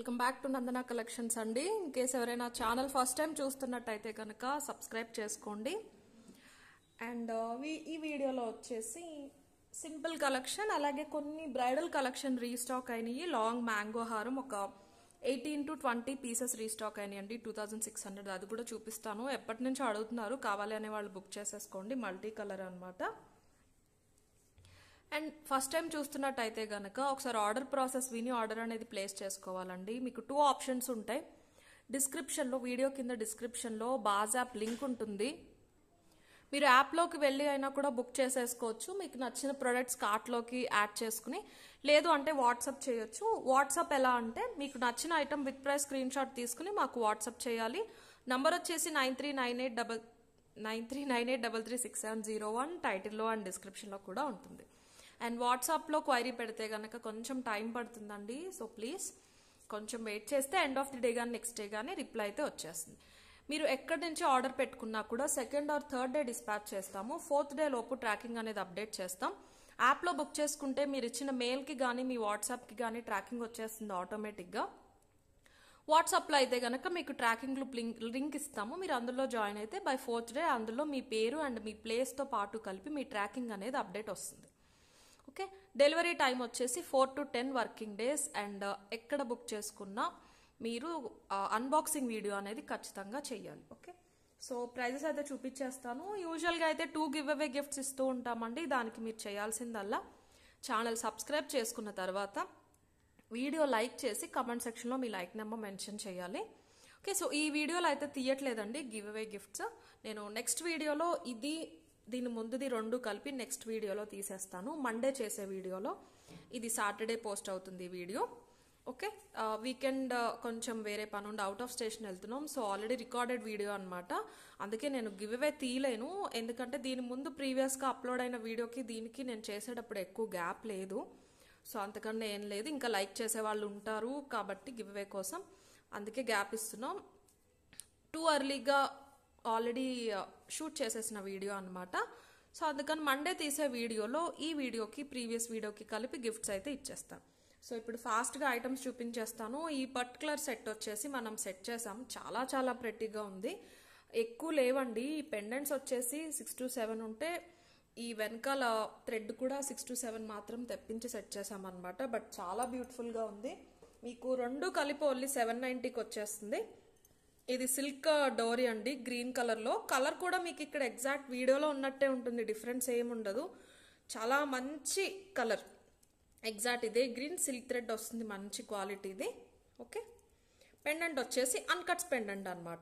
welcome back to Nandana collections అండి in case ఎవరైనా channel first time చూస్తున్నట్టయితే కనుక సబ్స్క్రైబ్ చేసుకోండి అండ్ ఈ వీడియోలో వచ్చేసి సింపుల్ కలెక్షన్ అలాగే కొన్ని బ్రైడల్ కలెక్షన్ రీస్టాక్ అయినాయి లాంగ్ మ్యాంగో హారం ఒక eighteen to twenty pieces restock అయినాయండి టూ థౌజండ్ సిక్స్ హండ్రెడ్ అది కూడా చూపిస్తాను ఎప్పటి నుంచో అడుగుతున్నారు కావాలి అనే వాళ్ళు బుక్ చేసేసుకోండి మల్టీ కలర్ అనమాట అండ్ ఫస్ట్ టైం చూస్తున్నట్టయితే గనక ఒకసారి ఆర్డర్ ప్రాసెస్ విని ఆర్డర్ అనేది ప్లేస్ చేసుకోవాలండి మీకు టూ ఆప్షన్స్ ఉంటాయి డిస్క్రిప్షన్లో వీడియో కింద డిస్క్రిప్షన్లో బాజ్ యాప్ లింక్ ఉంటుంది మీరు యాప్లోకి వెళ్ళి అయినా కూడా బుక్ చేసేసుకోవచ్చు మీకు నచ్చిన ప్రొడక్ట్స్ కార్ట్లోకి యాడ్ చేసుకుని లేదు అంటే వాట్సాప్ చేయొచ్చు వాట్సాప్ ఎలా అంటే మీకు నచ్చిన item with price screenshot తీసుకుని మాకు వాట్సాప్ చేయాలి నంబర్ వచ్చేసి nine three nine eight double nine three nine eight double three six seven zero one టైటిల్లో అండ్ డిస్క్రిప్షన్లో కూడా ఉంటుంది అండ్ వాట్సాప్లో క్వైరీ పెడితే కనుక కొంచెం టైం పడుతుందండి సో ప్లీజ్ కొంచెం వెయిట్ చేస్తే ఎండ్ ఆఫ్ ది డే కానీ నెక్స్ట్ డే కానీ రిప్లై అయితే వచ్చేస్తుంది మీరు ఎక్కడి నుంచి ఆర్డర్ పెట్టుకున్నా కూడా second or third day dispatch చేస్తాము ఫోర్త్ డే లోపు ట్రాకింగ్ అనేది అప్డేట్ చేస్తాం యాప్లో బుక్ చేసుకుంటే మీరు ఇచ్చిన మెయిల్కి కానీ మీ వాట్సాప్కి కానీ ట్రాకింగ్ వచ్చేస్తుంది ఆటోమేటిక్గా వాట్సాప్లో అయితే కనుక మీకు ట్రాకింగ్ లింక్ లింక్ ఇస్తాము మీరు అందులో జాయిన్ అయితే బై ఫోర్త్ డే అందులో మీ పేరు అండ్ మీ ప్లేస్తో పాటు కలిపి మీ ట్రాకింగ్ అనేది అప్డేట్ వస్తుంది ఓకే డెలివరీ టైం వచ్చేసి four to ten working days and ఎక్కడ బుక్ చేసుకున్నా మీరు అన్బాక్సింగ్ వీడియో అనేది ఖచ్చితంగా చెయ్యాలి ఓకే సో ప్రైజెస్ అయితే చూపించేస్తాను యూజువల్గా అయితే టూ గివ్ అవే గిఫ్ట్స్ ఇస్తూ ఉంటామండి దానికి మీరు చేయాల్సిందల్లా ఛానల్ సబ్స్క్రైబ్ చేసుకున్న తర్వాత వీడియో లైక్ చేసి కమెంట్ సెక్షన్లో మీ లైక్ నెంబర్ మెన్షన్ చేయాలి ఓకే సో ఈ వీడియోలో అయితే తీయట్లేదండి గివ్ అవే గిఫ్ట్స్ నేను నెక్స్ట్ వీడియోలో ఇది దీని ముందుది రెండు కలిపి నెక్స్ట్ వీడియోలో తీసేస్తాను మండే చేసే వీడియోలో ఇది సాటర్డే పోస్ట్ అవుతుంది ఈ వీడియో ఓకే వీకెండ్ కొంచెం వేరే పని ఉండి అవుట్ ఆఫ్ స్టేషన్ వెళ్తున్నాం సో ఆల్రెడీ రికార్డెడ్ వీడియో అనమాట అందుకే నేను గివ్ అవే తీయలేను ఎందుకంటే దీని ముందు ప్రీవియస్గా అప్లోడ్ అయిన వీడియోకి దీనికి నేను చేసేటప్పుడు ఎక్కువ గ్యాప్ లేదు సో అంతకన్నా ఏం లేదు ఇంకా లైక్ చేసే వాళ్ళు ఉంటారు కాబట్టి గివ్ అవే కోసం అందుకే గ్యాప్ ఇస్తున్నాం టూ అర్లీగా ఆల్రెడీ షూట్ చేసేసిన వీడియో అనమాట సో అందుకని మండే తీసే వీడియోలో ఈ వీడియోకి ప్రీవియస్ వీడియోకి కలిపి గిఫ్ట్స్ అయితే ఇచ్చేస్తాను సో ఇప్పుడు ఫాస్ట్గా ఐటమ్స్ చూపించేస్తాను ఈ పర్టికులర్ సెట్ వచ్చేసి మనం సెట్ చేసాం చాలా చాలా ప్రెట్టిగా ఉంది ఎక్కువ లేవండి ఈ పెండెంట్స్ వచ్చేసి సిక్స్ టు సెవెన్ ఉంటే ఈ వెనకాల థ్రెడ్ కూడా సిక్స్ టు సెవెన్ మాత్రం తెప్పించి సెట్ చేసామన్నమాట బట్ చాలా బ్యూటిఫుల్గా ఉంది మీకు రెండు కలిపి ఓన్లీ సెవెన్ నైంటీకి వచ్చేస్తుంది ఇది సిల్క్ డోరీ అండి గ్రీన్ కలర్లో కలర్ కూడా మీకు ఇక్కడ ఎగ్జాక్ట్ వీడియోలో ఉన్నట్టే ఉంటుంది డిఫరెన్స్ ఏమి ఉండదు చాలా మంచి కలర్ ఎగ్జాక్ట్ ఇదే గ్రీన్ సిల్క్ థ్రెడ్ వస్తుంది మంచి క్వాలిటీది ఓకే పెండెంట్ వచ్చేసి అన్కట్స్ పెండెంట్ అనమాట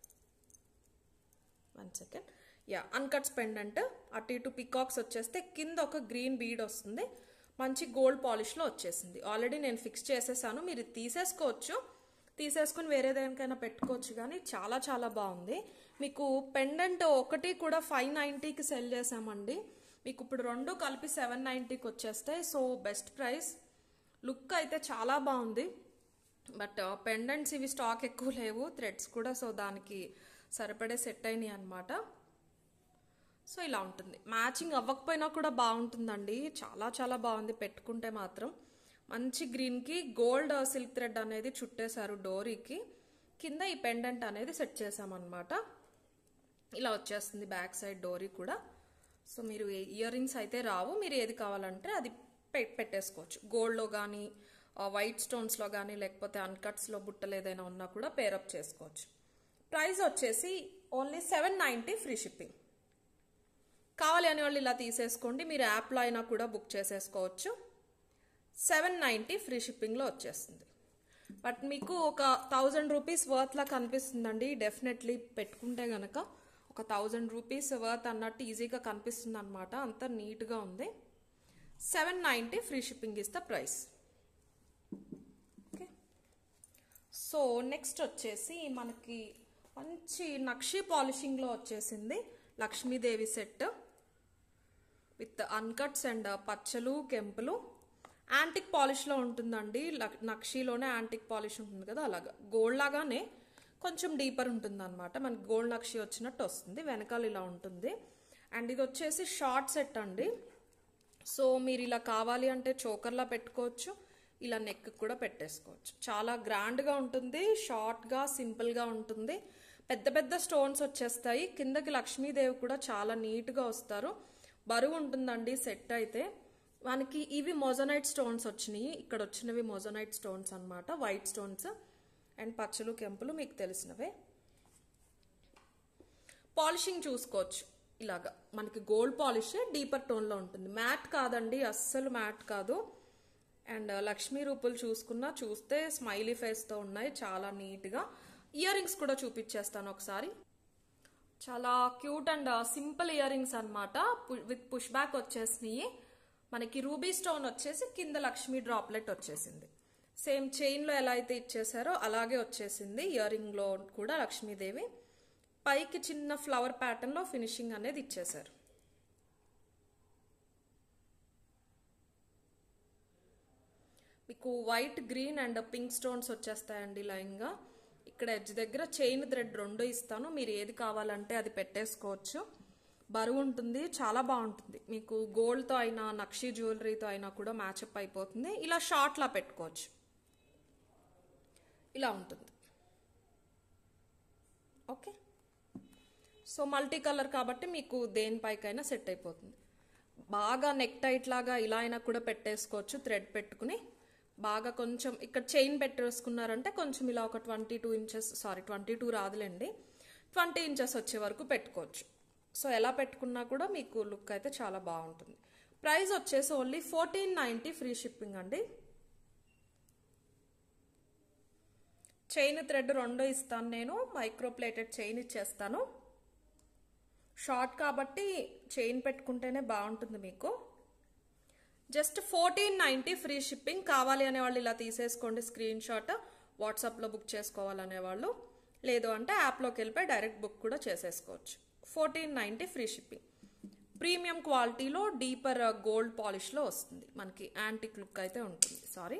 one second yeah uncuts pendant అటు ఇటు పికాక్స్ వచ్చేస్తే కింద ఒక గ్రీన్ బీడ్ వస్తుంది మంచి గోల్డ్ పాలిష్లో వచ్చేసింది ఆల్రెడీ నేను ఫిక్స్ చేసేసాను మీరు తీసేసుకోవచ్చు తీసేసుకుని వేరే దేనికైనా పెట్టుకోవచ్చు కానీ చాలా చాలా బాగుంది మీకు పెండెంట్ ఒకటి కూడా ఫైవ్ నైంటీకి సెల్ చేసామండి మీకు ఇప్పుడు రెండు కలిపి సెవెన్ నైంటీకి వచ్చేస్తాయి సో బెస్ట్ ప్రైస్ లుక్ అయితే చాలా బాగుంది బట్ పెండెంట్స్ ఇవి స్టాక్ ఎక్కువ లేవు థ్రెడ్స్ కూడా సో దానికి సరిపడే సెట్ అయినాయి అనమాట సో ఇలా ఉంటుంది మ్యాచింగ్ అవ్వకపోయినా కూడా బాగుంటుందండి చాలా చాలా బాగుంది పెట్టుకుంటే మాత్రం మంచి గ్రీన్కి గోల్డ్ సిల్క్ థ్రెడ్ అనేది చుట్టేశారు డోరీకి కింద ఈ పెండెంట్ అనేది సెట్ చేసామన్నమాట ఇలా వచ్చేస్తుంది బ్యాక్ సైడ్ డోరీ కూడా సో మీరు ఇయర్ రింగ్స్ అయితే రావు మీరు ఏది కావాలంటే అది పెట్టేసుకోవచ్చు గోల్డ్లో కానీ వైట్ స్టోన్స్లో కానీ లేకపోతే అన్కట్స్లో బుట్టలు ఏదైనా ఉన్నా కూడా పేరప్ చేసుకోవచ్చు ప్రైస్ వచ్చేసి only seven ninety free shipping కావాలి అనే వాళ్ళు ఇలా తీసేసుకోండి మీరు యాప్లో అయినా కూడా బుక్ చేసేసుకోవచ్చు సెవెన్ నైంటీ ఫ్రీ షిప్పింగ్లో వచ్చేస్తుంది బట్ మీకు ఒక థౌజండ్ రూపీస్ వర్త్లా కనిపిస్తుందండి డెఫినెట్లీ పెట్టుకుంటే గనక ఒక థౌజండ్ రూపీస్ వర్త్ అన్నట్టు ఈజీగా కనిపిస్తుంది అనమాట అంత నీట్గా ఉంది seven ninety free shipping is the price okay so next వచ్చేసి మనకి మంచి నక్షి పాలిషింగ్లో వచ్చేసింది Lakshmidevi set with uncuts and పచ్చలు కెంపులు యాంటిక్ పాలిష్లో ఉంటుందండి నక్షీలోనే యాంటిక్ పాలిష్ ఉంటుంది కదా అలాగా గోల్డ్ లాగానే కొంచెం డీపర్ ఉంటుంది అనమాట మనకి గోల్డ్ నక్షి వచ్చినట్టు వస్తుంది వెనకాల ఇలా ఉంటుంది అండ్ ఇది వచ్చేసి షార్ట్ సెట్ అండి సో మీరు ఇలా కావాలి అంటే చోకర్లా పెట్టుకోవచ్చు ఇలా నెక్ కూడా పెట్టేసుకోవచ్చు చాలా గ్రాండ్గా ఉంటుంది షార్ట్గా సింపుల్గా ఉంటుంది పెద్ద పెద్ద స్టోన్స్ వచ్చేస్తాయి కిందకి లక్ష్మీదేవి కూడా చాలా నీట్గా వస్తారు బరువు ఉంటుందండి సెట్ అయితే మనకి ఇవి మొజనైట్ స్టోన్స్ వచ్చినాయి ఇక్కడ వచ్చినవి మొజనైట్ స్టోన్స్ అన్నమాట వైట్ స్టోన్స్ అండ్ పచ్చలు కెంపులు మీకు తెలిసినవే పాలిషింగ్ చూసుకోవచ్చు ఇలాగా మనకి గోల్డ్ పాలిష్ డీపర్ టోన్లో ఉంటుంది మ్యాట్ కాదండి అస్సలు మ్యాట్ కాదు అండ్ లక్ష్మీ రూపులు చూసుకున్నా చూస్తే స్మైలీ ఫేస్తో ఉన్నాయి చాలా నీట్గా ఇయర్ రింగ్స్ కూడా చూపించేస్తాను ఒకసారి చాలా cute and simple earrings అనమాట విత్ పుష్ బ్యాక్ వచ్చేసినాయి మనకి రూబీ స్టోన్ వచ్చేసి కింద లక్ష్మీ డ్రాప్లెట్ వచ్చేసింది సేమ్ చైన్లో ఎలా అయితే ఇచ్చేసారో అలాగే వచ్చేసింది ఇయర్ రింగ్లో కూడా లక్ష్మీదేవి పైకి చిన్న ఫ్లవర్ ప్యాటర్న్లో ఫినిషింగ్ అనేది ఇచ్చేసారు మీకు white green and pink stones వచ్చేస్తాయండి లైన్గా ఇక్కడ ఎడ్జ్ దగ్గర చైన్ థ్రెడ్ రెండు ఇస్తాను మీరు ఏది కావాలంటే అది పెట్టేసుకోవచ్చు బరువు ఉంటుంది చాలా బాగుంటుంది మీకు గోల్డ్తో అయినా నక్షి జ్యువెలరీతో అయినా కూడా మ్యాచప్ అయిపోతుంది ఇలా షార్ట్లా పెట్టుకోవచ్చు ఇలా ఉంటుంది ఓకే సో మల్టీ కలర్ కాబట్టి మీకు దేనిపైకైనా సెట్ అయిపోతుంది బాగా నెక్ టైట్ లాగా ఇలా అయినా కూడా పెట్టేసుకోవచ్చు థ్రెడ్ పెట్టుకుని బాగా కొంచెం ఇక్కడ చైన్ పెట్టేసుకున్నారంటే కొంచెం ఇలా ఒక twenty two inches sorry twenty two రాదులేండి ట్వంటీ ఇంచెస్ వచ్చే వరకు పెట్టుకోవచ్చు సో ఎలా పెట్టుకున్నా కూడా మీకు లుక్ అయితే చాలా బాగుంటుంది ప్రైస్ వచ్చేసి only fourteen ninety free shipping అండి చైన్ థ్రెడ్ రెండో ఇస్తాను నేను మైక్రో ప్లేటెడ్ చైన్ ఇచ్చేస్తాను షార్ట్ కాబట్టి చైన్ పెట్టుకుంటేనే బాగుంటుంది మీకు just fourteen ninety free shipping కావాలి అనేవాళ్ళు ఇలా తీసేసుకోండి స్క్రీన్ షాట్ వాట్సాప్లో బుక్ చేసుకోవాలనే వాళ్ళు లేదు అంటే యాప్లోకి వెళ్ళిపోయి డైరెక్ట్ బుక్ కూడా చేసేసుకోవచ్చు fourteen ninety free shipping premium క్వాలిటీలో డీపర్ గోల్డ్ పాలిష్లో వస్తుంది మనకి యాంటిక్ లుక్ అయితే ఉంటుంది సారీ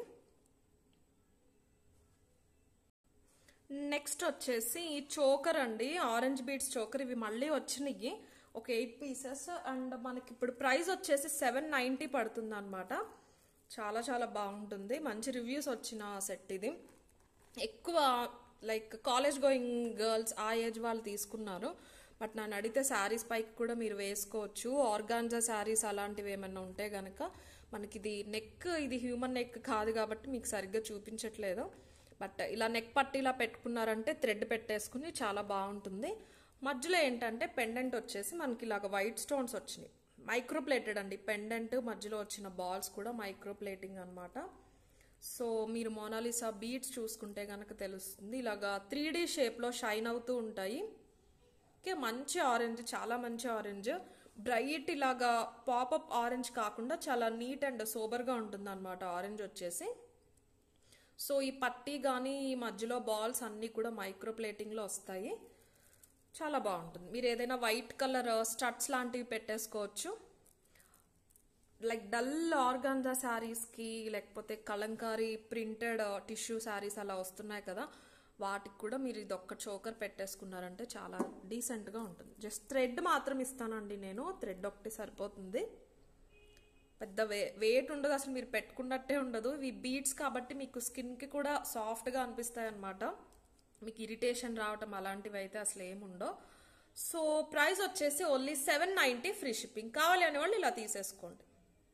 నెక్స్ట్ వచ్చేసి చోకర్ అండి ఆరెంజ్ బీడ్స్ చోకర్ ఇవి మళ్ళీ వచ్చినాయి ఒక ఎయిట్ పీసెస్ అండ్ మనకి ఇప్పుడు ప్రైస్ వచ్చేసి సెవెన్ నైంటీ పడుతుంది అనమాట చాలా చాలా బాగుంటుంది మంచి రివ్యూస్ వచ్చిన సెట్ ఇది ఎక్కువ లైక్ కాలేజ్ గోయింగ్ గర్ల్స్ ఆ ఏజ్ వాళ్ళు తీసుకున్నారు బట్ నన్ను అడిగితే శారీస్ పైకి కూడా మీరు వేసుకోవచ్చు ఆర్గాన్జా శారీస్ అలాంటివి ఏమైనా ఉంటే గనక మనకి ఇది నెక్ ఇది హ్యూమన్ నెక్ కాదు కాబట్టి మీకు సరిగ్గా చూపించట్లేదు బట్ ఇలా నెక్ పట్టి ఇలా పెట్టుకున్నారంటే థ్రెడ్ పెట్టేసుకుని చాలా బాగుంటుంది మధ్యలో ఏంటంటే పెండెంట్ వచ్చేసి మనకి ఇలాగ వైట్ స్టోన్స్ వచ్చినాయి మైక్రో ప్లేటెడ్ అండి పెండెంట్ మధ్యలో వచ్చిన బాల్స్ కూడా మైక్రో ప్లేటింగ్ అనమాట సో మీరు మోనాలిసా బీడ్స్ చూసుకుంటే కనుక తెలుస్తుంది ఇలాగా త్రీ డీ షేప్లో షైన్ అవుతూ ఉంటాయి ఓకే మంచి ఆరెంజ్ చాలా మంచి ఆరెంజ్ బ్రైట్ ఇలాగా పాపప్ ఆరెంజ్ కాకుండా చాలా నీట్ అండ్ సోబర్గా ఉంటుంది అనమాట ఆరెంజ్ వచ్చేసి సో ఈ పట్టీ కానీ ఈ మధ్యలో బాల్స్ అన్నీ కూడా మైక్రో ప్లేటింగ్లో వస్తాయి చాలా బాగుంటుంది మీరు ఏదైనా వైట్ కలర్ స్టడ్స్ లాంటివి పెట్టేసుకోవచ్చు లైక్ డల్ ఆర్గాన్జా శారీస్కి లేకపోతే కలంకారీ ప్రింటెడ్ టిష్యూ శారీస్ అలా వస్తున్నాయి కదా వాటికి కూడా మీరు ఇది ఒక్క చోకర్ పెట్టేసుకున్నారంటే చాలా డీసెంట్గా ఉంటుంది జస్ట్ థ్రెడ్ మాత్రం ఇస్తానండి నేను థ్రెడ్ ఒకటి సరిపోతుంది పెద్ద వే వెయిట్ ఉండదు అసలు మీరు పెట్టుకున్నట్టే ఉండదు ఇవి బీడ్స్ కాబట్టి మీకు స్కిన్కి కూడా సాఫ్ట్గా అనిపిస్తాయి అనమాట మీకు ఇరిటేషన్ రావటం అలాంటివి అయితే అసలు ఏముండో సో ప్రైస్ వచ్చేసి only seven ninety free shipping కావాలి అనే వాళ్ళు ఇలా తీసేసుకోండి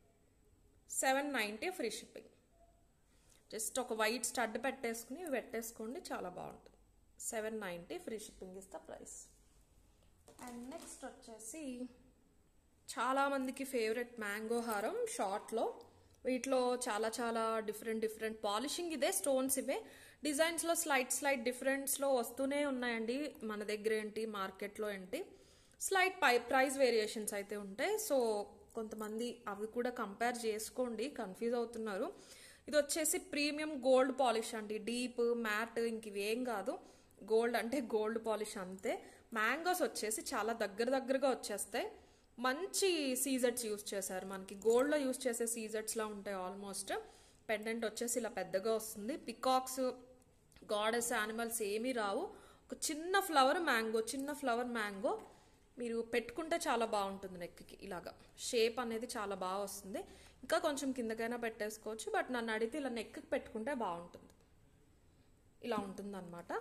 seven ninety free shipping just ఒక వైట్ స్టడ్ పెట్టేసుకుని పెట్టేసుకోండి చాలా బాగుంటుంది సెవెన్ నైంటీ ఫ్రీ షిప్పింగ్ ఇస్తా ప్రైస్ అండ్ నెక్స్ట్ వచ్చేసి చాలామందికి ఫేవరెట్ మ్యాంగో హారం షార్ట్లో వీటిలో చాలా చాలా డిఫరెంట్ డిఫరెంట్ పాలిషింగ్ ఇదే స్టోన్స్ ఇవే డిజైన్స్లో స్లైట్ స్లైట్ డిఫరెంట్స్లో వస్తూనే ఉన్నాయండి మన దగ్గర ఏంటి మార్కెట్లో ఏంటి స్లైట్ పై ప్రైస్ వేరియేషన్స్ అయితే ఉంటాయి సో కొంతమంది అవి కూడా కంపేర్ చేసుకోండి కన్ఫ్యూజ్ అవుతున్నారు ఇది వచ్చేసి ప్రీమియం గోల్డ్ పాలిష్ అండి డీప్ మ్యాట్ ఇంక ఇవేం కాదు గోల్డ్ అంటే గోల్డ్ పాలిష్ అంతే మ్యాంగోస్ వచ్చేసి చాలా దగ్గర దగ్గరగా వచ్చేస్తాయి మంచి సీజెట్స్ యూస్ చేశారు మనకి గోల్డ్లో యూస్ చేసే సీజెట్స్లా ఉంటాయి ఆల్మోస్ట్ పెండెంట్ వచ్చేసి ఇలా పెద్దగా వస్తుంది పికాక్స్ గాడెస్ యానిమల్స్ ఏమీ రావు ఒక చిన్న ఫ్లవర్ మ్యాంగో చిన్న ఫ్లవర్ మ్యాంగో మీరు పెట్టుకుంటే చాలా బాగుంటుంది నెక్కి ఇలాగా షేప్ అనేది చాలా బాగా వస్తుంది ఇంకా కొంచెం కిందకైనా పెట్టేసుకోవచ్చు బట్ నన్ను అడిగితే ఇలా నెక్కి పెట్టుకుంటే బాగుంటుంది ఇలా ఉంటుంది అనమాట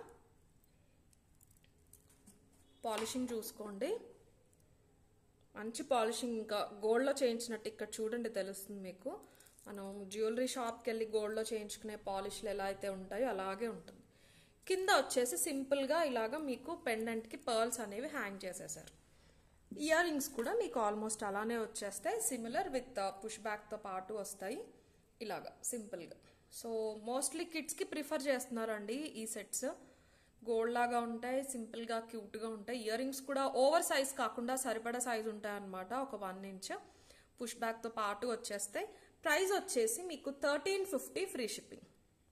పాలిషింగ్ చూసుకోండి మంచి పాలిషింగ్ ఇంకా గోల్డ్లో చేయించినట్టు ఇక్కడ చూడండి తెలుస్తుంది మీకు మనం జ్యువెలరీ షాప్కి వెళ్ళి గోల్డ్లో చేయించుకునే పాలిష్లు ఎలా అయితే ఉంటాయో అలాగే ఉంటుంది కింద వచ్చేసి సింపుల్గా ఇలాగా మీకు పెండెంట్కి పర్ల్స్ అనేవి హ్యాంగ్ చేసేసారు ఇయర్ రింగ్స్ కూడా మీకు ఆల్మోస్ట్ అలానే వచ్చేస్తాయి సిమిలర్ విత్ పుష్ బ్యాక్తో పాటు వస్తాయి ఇలాగా సింపుల్గా సో మోస్ట్లీ కిడ్స్కి ప్రిఫర్ చేస్తున్నారండి ఈ సెట్స్ గోల్డ్ లాగా ఉంటాయి సింపుల్గా క్యూట్గా ఉంటాయి ఇయర్ రింగ్స్ కూడా ఓవర్ సైజ్ కాకుండా సరిపడా సైజ్ ఉంటాయి అనమాట ఒక వన్ ఇంచ్ పుష్ బ్యాక్తో పాటు వచ్చేస్తాయి ప్రైస్ వచ్చేసి మీకు thirteen fifty free shipping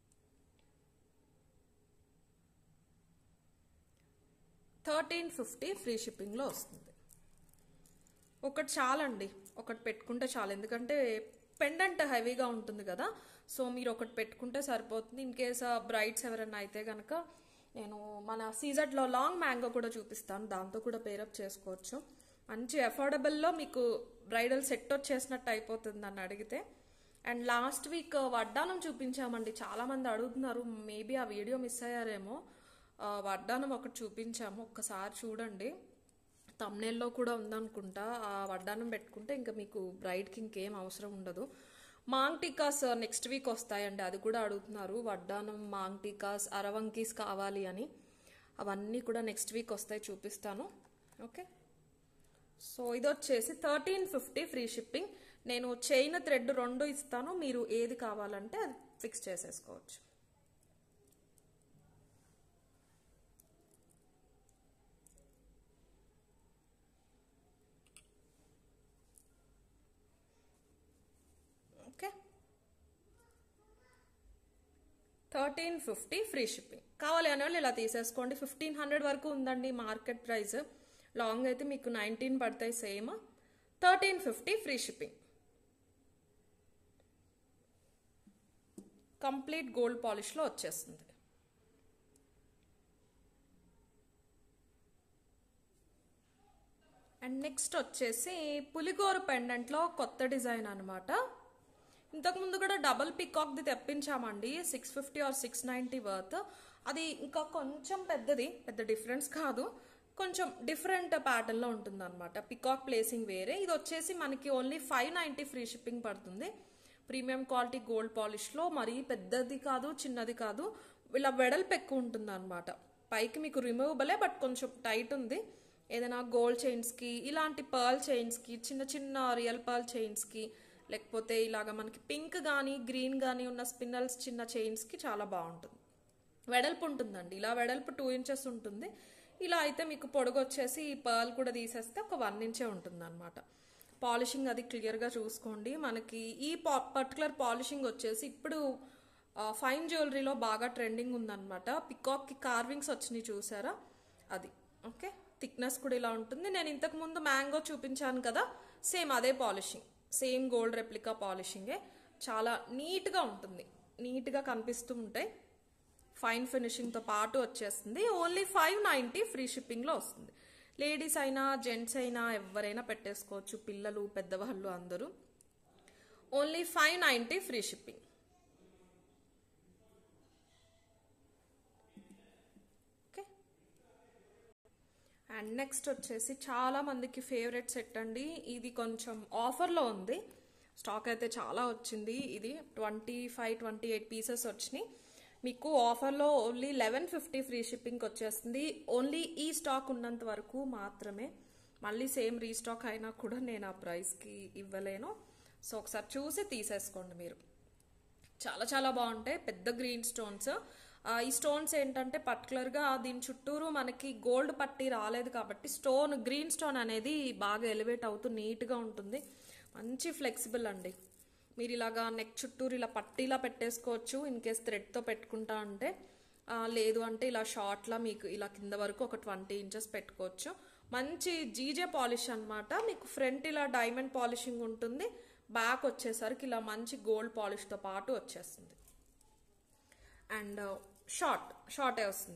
thirteen fifty free షిప్పింగ్లో వస్తుంది ఒకటి చాలండి ఒకటి పెట్టుకుంటే చాలు ఎందుకంటే పెండెంట్ హెవీగా ఉంటుంది కదా సో మీరు ఒకటి పెట్టుకుంటే సరిపోతుంది ఇన్ కేస్ బ్రైడ్స్ ఎవరైనా అయితే కనుక నేను మన సీజర్లో లాంగ్ మ్యాంగో కూడా చూపిస్తాను దాంతో కూడా పేరప్ చేసుకోవచ్చు మంచి అఫోర్డబుల్లో మీకు బ్రైడల్ సెట్ వచ్చేసినట్టు అయిపోతుంది నన్ను అడిగితే అండ్ లాస్ట్ వీక్ వడ్డానం చూపించామండి చాలామంది అడుగుతున్నారు మేబీ ఆ వీడియో మిస్ అయ్యారేమో వడ్డానం ఒకటి చూపించాము ఒక్కసారి చూడండి తమ్నేల్లో కూడా ఉందనుకుంటా ఆ వడ్డానం పెట్టుకుంటే ఇంకా మీకు బ్రైడ్కి ఇంకేం అవసరం ఉండదు మాంగ్ టీకాస్ నెక్స్ట్ వీక్ వస్తాయండి అది కూడా అడుగుతున్నారు వడ్డానం మాంగ్ టీకాస్ అరవంకీస్ కావాలి అని అవన్నీ కూడా నెక్స్ట్ వీక్ వస్తాయి చూపిస్తాను ఓకే సో ఇది వచ్చేసి థర్టీన్ ఫిఫ్టీ ఫ్రీ షిప్పింగ్ నేను చైన్ థ్రెడ్ రెండు ఇస్తాను మీరు ఏది కావాలంటే అది ఫిక్స్ చేసేసుకోవచ్చు okay thirteen fifty free shipping కావాలి అనే వాళ్ళు ఇలా తీసేసుకోండి ఫిఫ్టీన్ హండ్రెడ్ వరకు ఉందండి మార్కెట్ ప్రైస్ లాంగ్ అయితే మీకు నైన్టీన్ పడతాయి same thirteen fifty free shipping complete gold పాలిష్లో వచ్చేస్తుంది అండ్ నెక్స్ట్ వచ్చేసి పులిగోర పెండెంట్లో కొత్త డిజైన్ అనమాట ఇంతకుముందు కూడా డబల్ పికాక్ది తెప్పించామండి six fifty or six ninety worth అది ఇంకా కొంచెం పెద్దది పెద్ద డిఫరెన్స్ కాదు కొంచెం డిఫరెంట్ ప్యాటర్న్లో ఉంటుంది అనమాట పికాక్ ప్లేసింగ్ వేరే ఇది వచ్చేసి మనకి only five ninety free shipping పడుతుంది ప్రీమియం క్వాలిటీ గోల్డ్ పాలిష్లో మరీ పెద్దది కాదు చిన్నది కాదు ఇలా వెడల్పు ఎక్కువ ఉంటుంది అనమాట పైకి మీకు రిమూవబులే బట్ కొంచెం టైట్ ఉంది ఏదైనా గోల్డ్ చైన్స్కి ఇలాంటి పర్ల్ చైన్స్కి చిన్న చిన్న రియల్ పర్ల్ చైన్స్కి లేకపోతే ఇలాగ మనకి పింక్ కానీ గ్రీన్ కానీ ఉన్న స్పిన్నల్స్ చిన్న చైన్స్కి చాలా బాగుంటుంది వెడల్పు ఉంటుందండి ఇలా వెడల్పు టూ ఇంచెస్ ఉంటుంది ఇలా అయితే మీకు పొడుగు వచ్చేసి ఈ పర్ల్ కూడా తీసేస్తే ఒక వన్ ఇంచే ఉంటుంది అనమాట పాలిషింగ్ అది క్లియర్గా చూసుకోండి మనకి ఈ పా పర్టికులర్ పాలిషింగ్ వచ్చేసి ఇప్పుడు ఫైన్ జ్యువెలరీలో బాగా ట్రెండింగ్ ఉందన్నమాట పికాక్కి కార్వింగ్స్ వచ్చినాయి చూసారా అది ఓకే థిక్నెస్ కూడా ఇలా ఉంటుంది నేను ఇంతకు ముందు మ్యాంగో చూపించాను కదా సేమ్ అదే పాలిషింగ్ సేమ్ గోల్డ్ రెప్లికా పాలిషింగే చాలా నీట్గా ఉంటుంది నీట్గా కనిపిస్తూ ఉంటాయి ఫైన్ ఫినిషింగ్తో పాటు వచ్చేస్తుంది ఓన్లీ ఫైవ్ నైంటీ ఫ్రీ షిప్పింగ్లో వస్తుంది లేడీస్ అయినా జెంట్స్ అయినా ఎవరైనా పెట్టేసుకోవచ్చు పిల్లలు పెద్దవాళ్ళు అందరూ only five ninety free shipping okay and next వచ్చేసి చాలా మందికి ఫేవరెట్ సెట్ అండి ఇది కొంచెం ఆఫర్లో ఉంది స్టాక్ అయితే చాలా వచ్చింది ఇది twenty five twenty eight pieces వచ్చినాయి మీకు ఆఫర్లో ఓన్లీ లెవెన్ ఫిఫ్టీ ఫ్రీ షిప్పింగ్కి వచ్చేస్తుంది ఓన్లీ ఈ స్టాక్ ఉన్నంత వరకు మాత్రమే మళ్ళీ సేమ్ రీస్టాక్ అయినా కూడా నేను ఆ ప్రైస్కి ఇవ్వలేను సో ఒకసారి చూసి తీసేసుకోండి మీరు చాలా చాలా బాగుంటాయి పెద్ద గ్రీన్ స్టోన్స్ ఈ స్టోన్స్ ఏంటంటే పర్టికులర్గా దీని చుట్టూరు మనకి గోల్డ్ పట్టి రాలేదు కాబట్టి స్టోన్ గ్రీన్ స్టోన్ అనేది బాగా ఎలివేట్ అవుతూ నీట్గా ఉంటుంది మంచి ఫ్లెక్సిబుల్ అండి మీరు ఇలాగా నెక్ చుట్టూరు ఇలా పట్టీలా పెట్టేసుకోవచ్చు ఇన్ కేస్ థ్రెడ్తో పెట్టుకుంటా అంటే లేదు అంటే ఇలా షార్ట్లా మీకు ఇలా కింద వరకు ఒక ట్వంటీ ఇంచెస్ పెట్టుకోవచ్చు మంచి జీజే పాలిష్ అనమాట మీకు ఫ్రంట్ ఇలా డైమండ్ పాలిషింగ్ ఉంటుంది బ్యాక్ వచ్చేసరికి ఇలా మంచి గోల్డ్ పాలిష్తో పాటు వచ్చేస్తుంది అండ్ షార్ట్ షార్టే వస్తుంది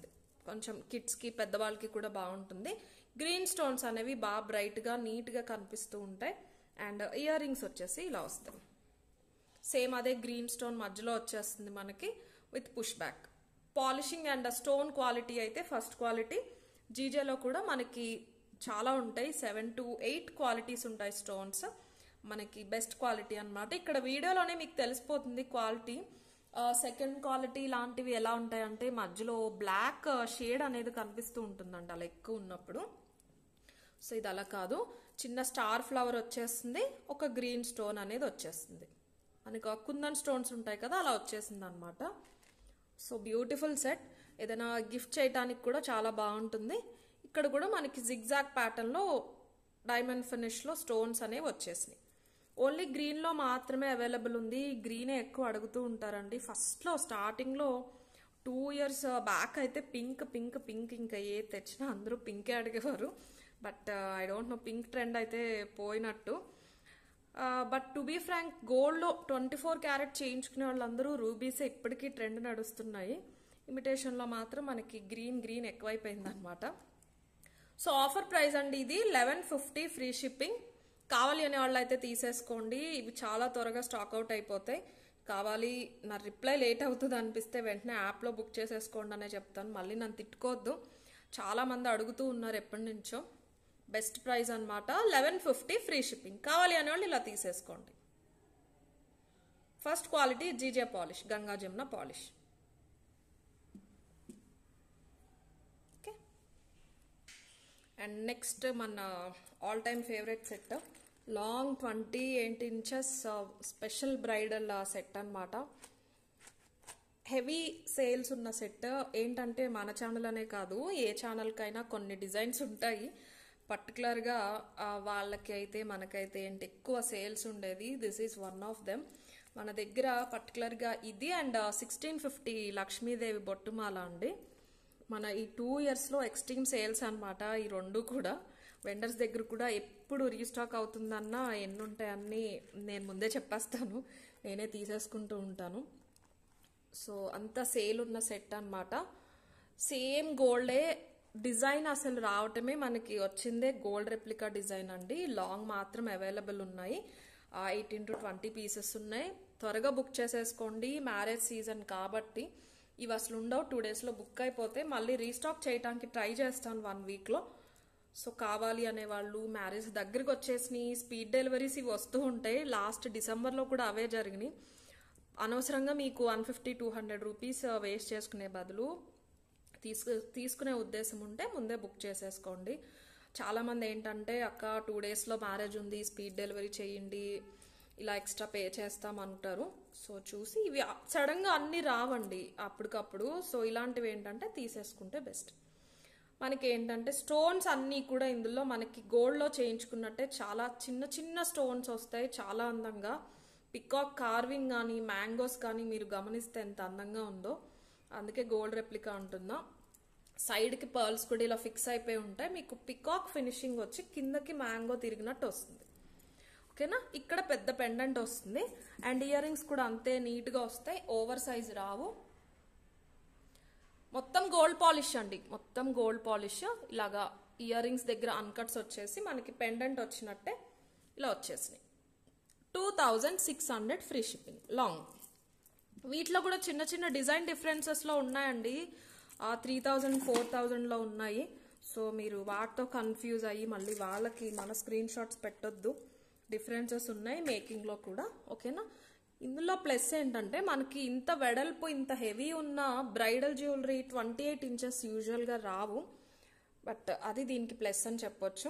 కొంచెం కిడ్స్కి పెద్దవాళ్ళకి కూడా బాగుంటుంది గ్రీన్ స్టోన్స్ అనేవి బాగా బ్రైట్గా నీట్గా కనిపిస్తూ ఉంటాయి అండ్ ఇయర్ రింగ్స్ వచ్చేసి ఇలా వస్తాయి సేమ్ అదే గ్రీన్ స్టోన్ మధ్యలో వచ్చేస్తుంది మనకి with push back polishing and stone quality అయితే ఫస్ట్ క్వాలిటీ జీజేలో కూడా మనకి చాలా ఉంటాయి సెవెన్ టు ఎయిట్ క్వాలిటీస్ ఉంటాయి స్టోన్స్ మనకి బెస్ట్ క్వాలిటీ అన్నమాట ఇక్కడ వీడియోలోనే మీకు తెలిసిపోతుంది క్వాలిటీ సెకండ్ క్వాలిటీ లాంటివి ఎలా ఉంటాయంటే మధ్యలో బ్లాక్ షేడ్ అనేది కనిపిస్తూ ఉంటుందండి అలా ఎక్కువ ఉన్నప్పుడు సో ఇది అలా కాదు చిన్న స్టార్ ఫ్లవర్ వచ్చేస్తుంది ఒక గ్రీన్ స్టోన్ అనేది వచ్చేస్తుంది మనకి ఆ కుందన్ స్టోన్స్ ఉంటాయి కదా అలా వచ్చేసింది అనమాట సో బ్యూటిఫుల్ సెట్ ఏదైనా గిఫ్ట్ చేయడానికి కూడా చాలా బాగుంటుంది ఇక్కడ కూడా మనకి జిగ్జాగ్ ప్యాటర్న్లో డైమండ్ ఫినిష్లో స్టోన్స్ అనేవి వచ్చేసినాయి ఓన్లీ గ్రీన్లో మాత్రమే అవైలబుల్ ఉంది గ్రీనే ఎక్కువ అడుగుతూ ఉంటారండి ఫస్ట్లో స్టార్టింగ్లో టూ ఇయర్స్ బ్యాక్ అయితే పింక్ పింక్ పింక్ ఇంకా ఏ తెచ్చినా అందరూ పింకే అడిగేవారు but I don't know pink trend అయితే పోయినట్టు బట్ టు బీ ఫ్రాంక్ గోల్డ్లో ట్వంటీ ఫోర్ క్యారెట్ చేయించుకునే వాళ్ళందరూ రూబీసే ఇప్పటికీ ట్రెండ్ నడుస్తున్నాయి ఇమిటేషన్లో మాత్రం మనకి గ్రీన్ గ్రీన్ ఎక్కువైపోయింది అనమాట సో ఆఫర్ ప్రైస్ అండి ఇది లెవెన్ ఫిఫ్టీ ఫ్రీ షిప్పింగ్ కావాలి అనే వాళ్ళు అయితే తీసేసుకోండి ఇవి చాలా త్వరగా స్టాక్ అవుట్ అయిపోతాయి కావాలి నా రిప్లై లేట్ అవుతుంది అనిపిస్తే వెంటనే యాప్లో బుక్ చేసేసుకోండి అనే చెప్తాను మళ్ళీ నన్ను తిట్టుకోవద్దు చాలా మంది అడుగుతూ ఉన్నారు ఎప్పటి నుంచో బెస్ట్ ప్రైస్ అనమాట లెవెన్ ఫిఫ్టీ ఫ్రీ షిప్పింగ్ కావాలి అనే వాళ్ళు ఇలా తీసేసుకోండి first quality GJ polish Ganga Jamuna polish okay and next మన all time favourite set long twenty eight inches special bridal set అనమాట హెవీ సేల్స్ ఉన్న సెట్ ఏంటంటే మన ఛానల్ అనే కాదు ఏ ఛానల్కైనా కొన్ని డిజైన్స్ ఉంటాయి పర్టికులర్గా వాళ్ళకి అయితే మనకైతే ఏంటి ఎక్కువ సేల్స్ ఉండేది this is one of them మన దగ్గర పర్టికులర్గా ఇది అండ్ సిక్స్టీన్ ఫిఫ్టీ లక్ష్మీదేవి బొట్టుమాల అండి మన ఈ టూ ఇయర్స్లో ఎక్స్ట్రీమ్ సేల్స్ అనమాట ఈ రెండు కూడా వెండర్స్ దగ్గర కూడా ఎప్పుడు రీస్టాక్ అవుతుందన్న ఎన్ని ఉంటాయన్నీ నేను ముందే చెప్పేస్తాను నేనే తీసేసుకుంటూ ఉంటాను సో అంత సేల్ ఉన్న సెట్ అనమాట సేమ్ గోల్డే డిజైన్ అసలు రావటమే మనకి వచ్చిందే గోల్డ్ రెప్లికా డిజైన్ అండి లాంగ్ మాత్రం అవైలబుల్ ఉన్నాయి ఎయిటీన్ టు ట్వంటీ పీసెస్ ఉన్నాయి త్వరగా బుక్ చేసేసుకోండి మ్యారేజ్ సీజన్ కాబట్టి ఇవి అసలు ఉండవు టూ డేస్లో బుక్ అయిపోతే మళ్ళీ రీస్టాక్ చేయడానికి ట్రై చేస్తాను వన్ వీక్లో సో కావాలి అనే వాళ్ళు మ్యారేజ్ దగ్గరికి వచ్చేసి స్పీడ్ డెలివరీస్ ఇవి వస్తూ ఉంటాయి లాస్ట్ డిసెంబర్లో కూడా అవే జరిగినాయి అనవసరంగా మీకు one fifty two hundred rupees waste చేసుకునే బదులు తీసుకు తీసుకునే ఉద్దేశం ఉంటే ముందే బుక్ చేసేసుకోండి చాలామంది ఏంటంటే అక్క టూ డేస్లో మ్యారేజ్ ఉంది స్పీడ్ డెలివరీ చేయండి ఇలా ఎక్స్ట్రా పే చేస్తామంటారు సో చూసి ఇవి సడన్గా అన్నీ రావండి అప్పటికప్పుడు సో ఇలాంటివి ఏంటంటే తీసేసుకుంటే బెస్ట్ మనకి ఏంటంటే స్టోన్స్ అన్నీ కూడా ఇందులో మనకి గోల్డ్లో చేయించుకున్నట్టే చాలా చిన్న చిన్న స్టోన్స్ వస్తాయి చాలా అందంగా పికాక్ కార్వింగ్ కానీ మ్యాంగోస్ కానీ మీరు గమనిస్తే ఎంత అందంగా ఉందో అందుకే గోల్డ్ రెప్లికా ఉంటుందా సైడ్కి పర్ల్స్ కూడా ఇలా ఫిక్స్ అయిపోయి ఉంటాయి మీకు పికాక్ ఫినిషింగ్ వచ్చి కిందకి మ్యాంగో తిరిగినట్టు వస్తుంది ఓకేనా ఇక్కడ పెద్ద పెండెంట్ వస్తుంది అండ్ ఇయర్ రింగ్స్ కూడా అంతే నీట్గా వస్తాయి ఓవర్ సైజ్ రావు మొత్తం గోల్డ్ పాలిష్ అండి మొత్తం గోల్డ్ పాలిష్ ఇలాగా ఇయర్ రింగ్స్ దగ్గర అన్కట్స్ వచ్చేసి మనకి పెండెంట్ వచ్చినట్టే ఇలా వచ్చేసినాయి two thousand six hundred free shipping long వీటిలో కూడా చిన్న చిన్న డిజైన్ డిఫరెన్సెస్లో ఉన్నాయండి త్రీ థౌజండ్ ఫోర్ థౌజండ్లో ఉన్నాయి సో మీరు వాటితో కన్ఫ్యూజ్ అయ్యి మళ్ళీ వాళ్ళకి మన స్క్రీన్ షాట్స్ పెట్టొద్దు డిఫరెన్సెస్ ఉన్నాయి మేకింగ్లో కూడా ఓకేనా ఇందులో ప్లస్ ఏంటంటే మనకి ఇంత వెడల్పు ఇంత హెవీ ఉన్న bridal jewellery twenty eight inches యూజువల్గా రావు బట్ అది దీనికి ప్లస్ అని చెప్పొచ్చు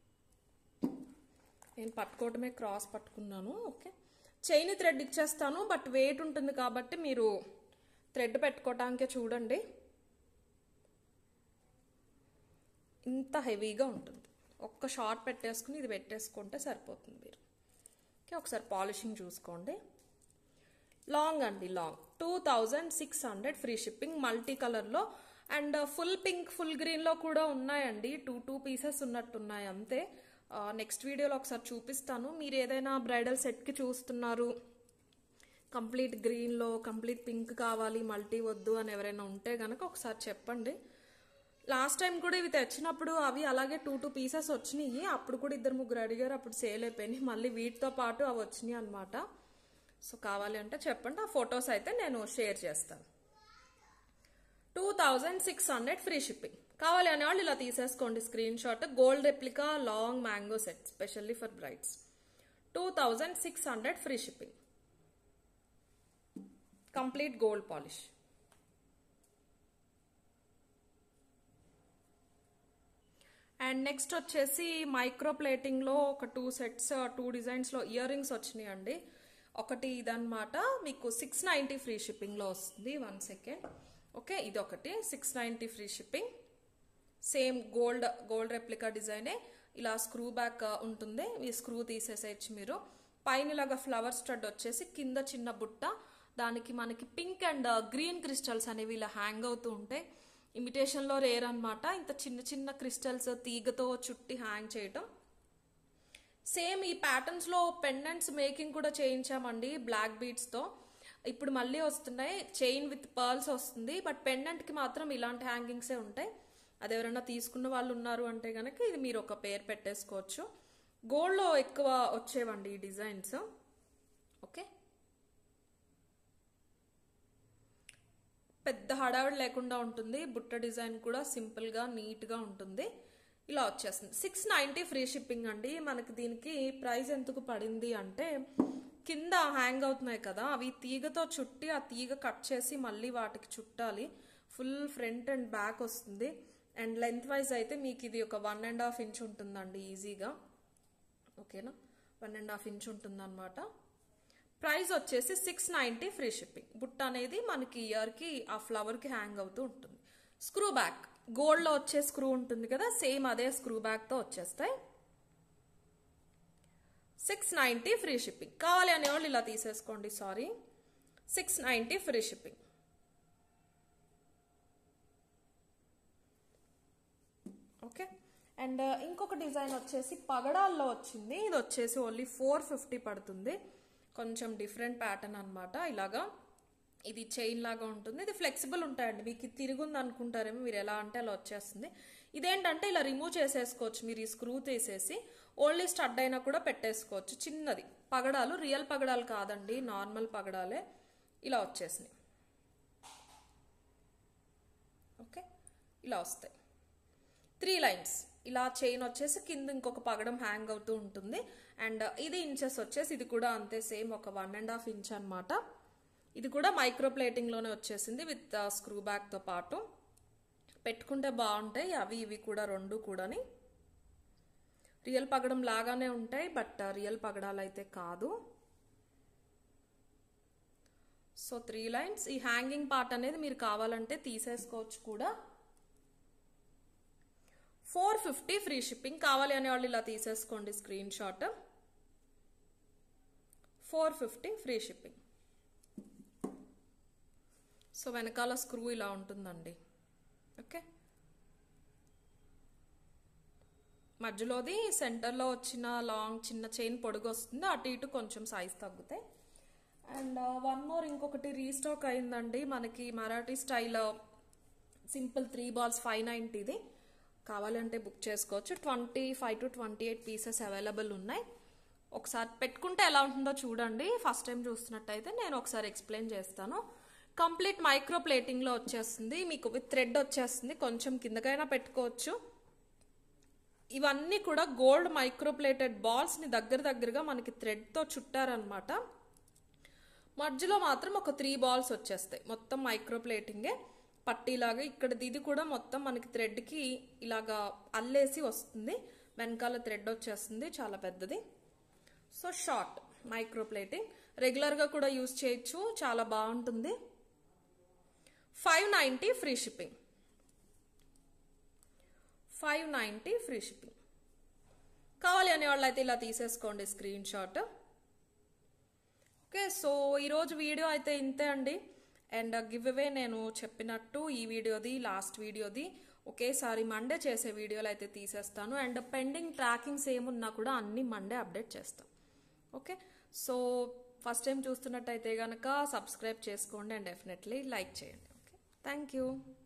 నేను పట్టుకోవటమే క్రాస్ పట్టుకున్నాను ఓకే చైన్ థ్రెడ్ ఇచ్చేస్తాను బట్ వెయిట్ ఉంటుంది కాబట్టి మీరు థ్రెడ్ పెట్టుకోవటానికే చూడండి ఇంత హెవీగా ఉంటుంది ఒక్క షార్ట్ పెట్టేసుకుని ఇది పెట్టేసుకుంటే సరిపోతుంది మీరు ఓకే ఒకసారి పాలిషింగ్ చూసుకోండి లాంగ్ అండి long two thousand six hundred free shipping multi కలర్లో అండ్ ఫుల్ పింక్ ఫుల్ గ్రీన్లో కూడా ఉన్నాయండి టూ టూ పీసెస్ ఉన్నట్టున్నాయి అంతే నెక్స్ట్ వీడియోలో ఒకసారి చూపిస్తాను మీరు ఏదైనా బ్రైడల్ సెట్కి చూస్తున్నారు కంప్లీట్ గ్రీన్లో కంప్లీట్ పింక్ కావాలి మల్టీ వద్దు అని ఎవరైనా ఉంటే కనుక ఒకసారి చెప్పండి లాస్ట్ టైం కూడా ఇవి తెచ్చినప్పుడు అవి అలాగే టూ టూ పీసెస్ వచ్చినాయి అప్పుడు కూడా ఇద్దరు ముగ్గురు అడిగారు అప్పుడు సేల్ అయిపోయినాయి మళ్ళీ వీటితో పాటు అవి వచ్చినాయి అనమాట సో కావాలి అంటే చెప్పండి ఆ ఫొటోస్ అయితే నేను షేర్ చేస్తాను two thousand six hundred free shipping కావాలి అనే వాళ్ళు ఇలా తీసేసుకోండి screen shot gold replica long mango set specially for brides two thousand six hundred free shipping complete gold polish and next వచ్చేసి మైక్రో ప్లేటింగ్లో ఒక టూ సెట్స్ టూ డిజైన్స్లో ear rings వచ్చినాయి అండి ఒకటి ఇదన్నమాట మీకు సిక్స్ నైంటీ ఫ్రీ షిప్పింగ్లో వస్తుంది వన్ సెకండ్ ఓకే ఇది ఒకటి six ninety free shipping same gold gold replica డిజైనే ఇలా స్క్రూ బ్యాక్ ఉంటుంది ఈ స్క్రూ తీసేసేయచ్చు మీరు పైన ఇలాగా ఫ్లవర్ స్టడ్ వచ్చేసి కింద చిన్న బుట్ట దానికి మనకి పింక్ అండ్ గ్రీన్ క్రిస్టల్స్ అనేవి ఇలా హ్యాంగ్ అవుతూ ఉంటాయి ఇమిటేషన్లో రేర్ అనమాట ఇంత చిన్న చిన్న క్రిస్టల్స్ తీగతో చుట్టి హ్యాంగ్ చేయటం సేమ్ ఈ ప్యాటర్న్స్లో పెండెంట్స్ మేకింగ్ కూడా చేయించామండి బ్లాక్ బీడ్స్తో ఇప్పుడు మళ్ళీ వస్తున్నాయి చైన్ విత్ పర్ల్స్ వస్తుంది బట్ పెండెంట్కి మాత్రం ఇలాంటి హ్యాంగింగ్సే ఉంటాయి అది ఎవరైనా తీసుకున్న వాళ్ళు ఉన్నారు అంటే కనుక ఇది మీరు ఒక పేరు పెట్టేసుకోవచ్చు గోల్డ్లో ఎక్కువ వచ్చేవండి ఈ డిజైన్స్ ఓకే పెద్ద హడావిడి లేకుండా ఉంటుంది బుట్ట డిజైన్ కూడా సింపుల్గా నీట్గా ఉంటుంది ఇలా వచ్చేస్తుంది సిక్స్ నైంటీ ఫ్రీ షిప్పింగ్ అండి మనకి దీనికి ప్రైస్ ఎందుకు పడింది అంటే కింద హ్యాంగ్ అవుతున్నాయి కదా అవి తీగతో చుట్టి ఆ తీగ కట్ చేసి మళ్ళీ వాటికి చుట్టాలి ఫుల్ ఫ్రంట్ అండ్ బ్యాక్ వస్తుంది అండ్ లెంత్ వైజ్ అయితే మీకు ఇది ఒక వన్ అండ్ హాఫ్ ఇంచ్ ఉంటుందండి ఈజీగా ఓకేనా వన్ అండ్ హాఫ్ ఇంచ్ ఉంటుందన్నమాట ప్రైస్ వచ్చేసి సిక్స్ నైంటీ ఫ్రీ షిప్పింగ్ బుట్ట అనేది మనకి ఇయర్కి ఆ ఫ్లవర్కి హ్యాంగ్ అవుతూ ఉంటుంది స్క్రూ బ్యాక్ గోల్డ్లో వచ్చే స్క్రూ ఉంటుంది కదా సేమ్ అదే స్క్రూ బ్యాక్తో వచ్చేస్తాయి సిక్స్ నైంటీ ఫ్రీ షిప్పింగ్ కావాలి అనేవాళ్ళు ఇలా తీసేసుకోండి sorry six ninety free shipping okay and ఇంకొక డిజైన్ వచ్చేసి పగడాల్లో వచ్చింది ఇది వచ్చేసి ఓన్లీ ఫోర్ ఫిఫ్టీ పడుతుంది కొంచెం డిఫరెంట్ ప్యాటర్న్ అనమాట ఇలాగా ఇది చైన్ లాగా ఉంటుంది ఇది ఫ్లెక్సిబుల్ ఉంటాయండి మీకు ఇది తిరుగుంది అనుకుంటారేమో మీరు ఎలా అంటే అలా వచ్చేస్తుంది ఇదేంటంటే ఇలా రిమూవ్ చేసేసుకోవచ్చు మీరు ఈ స్క్రూ తీసేసి ఓన్లీ స్టడ్ అయినా కూడా పెట్టేసుకోవచ్చు చిన్నది పగడాలు రియల్ పగడాలు కాదండి నార్మల్ పగడాలే ఇలా వచ్చేసినాయి ఓకే ఇలా వస్తాయి త్రీ లైన్స్ ఇలా చైన్ వచ్చేసి కింద ఇంకొక పగడం హ్యాంగ్ అవుతూ ఉంటుంది అండ్ ఇది ఇంచెస్ వచ్చేసి ఇది కూడా అంతే సేమ్ ఒక వన్ అండ్ హాఫ్ ఇంచ్ అనమాట ఇది కూడా మైక్రో ప్లేటింగ్లోనే వచ్చేసింది విత్ స్క్రూ బ్యాక్తో పాటు పెట్టుకుంటే బాగుంటాయి అవి ఇవి కూడా రెండు కూడాని రియల్ పగడం లాగానే ఉంటాయి బట్ రియల్ పగడాలు అయితే కాదు సో త్రీ లైన్స్ ఈ హ్యాంగింగ్ పార్ట్ అనేది మీరు కావాలంటే తీసేసుకోవచ్చు కూడా ఫోర్ ఫిఫ్టీ ఫ్రీ షిప్పింగ్ కావాలి అనే వాళ్ళు ఇలా తీసేసుకోండి screen shot four fifty free shipping so వెనకాల స్క్రూ ఇలా ఉంటుందండి ఓకే మధ్యలోది సెంటర్లో వచ్చిన లాంగ్ చిన్న చైన్ పొడుగు వస్తుంది అటు ఇటు కొంచెం సైజ్ తగ్గుతాయి అండ్ వన్ మోర్ ఇంకొకటి రీస్టాక్ అయిందండి మనకి Marathi style simple three balls five నైంటీది కావాలంటే బుక్ చేసుకోవచ్చు twenty five to twenty eight pieces available ఉన్నాయి ఒకసారి పెట్టుకుంటే ఎలా ఉంటుందో చూడండి ఫస్ట్ టైం చూస్తున్నట్టయితే నేను ఒకసారి ఎక్స్ప్లెయిన్ చేస్తాను కంప్లీట్ మైక్రో ప్లేటింగ్లో వచ్చేస్తుంది మీకు విత్ థ్రెడ్ వచ్చేస్తుంది కొంచెం కిందకైనా పెట్టుకోవచ్చు ఇవన్నీ కూడా గోల్డ్ మైక్రో ప్లేటెడ్ బాల్స్ని దగ్గర దగ్గరగా మనకి థ్రెడ్తో చుట్టారనమాట మధ్యలో మాత్రం ఒక త్రీ బాల్స్ వచ్చేస్తాయి మొత్తం మైక్రో ప్లేటింగే పట్టీలాగా ఇక్కడ ఇది కూడా మొత్తం మనకి థ్రెడ్కి ఇలాగా అల్లేసి వస్తుంది వెనకాల థ్రెడ్ వచ్చేస్తుంది చాలా పెద్దది సో షార్ట్ మైక్రో ప్లేటింగ్ రెగ్యులర్గా కూడా యూజ్ చేయొచ్చు చాలా బాగుంటుంది five ninety free shipping five ninety free shipping కావాలి అనే వాళ్ళు అయితే ఇలా తీసేసుకోండి స్క్రీన్ షాట్ ఓకే సో ఈరోజు వీడియో అయితే ఇంతే అండి అండ్ గివ్ అవే నేను చెప్పినట్టు ఈ వీడియోది లాస్ట్ వీడియోది ఒకేసారి మండే చేసే వీడియోలు అయితే తీసేస్తాను అండ్ పెండింగ్ ట్రాకింగ్స్ ఏమున్నా కూడా అన్ని మండే అప్డేట్ చేస్తాం ఓకే సో ఫస్ట్ టైం చూస్తున్నట్టయితే కనుక సబ్స్క్రైబ్ చేసుకోండి అండ్ డెఫినెట్లీ లైక్ చేయండి ఓకే థ్యాంక్ యూ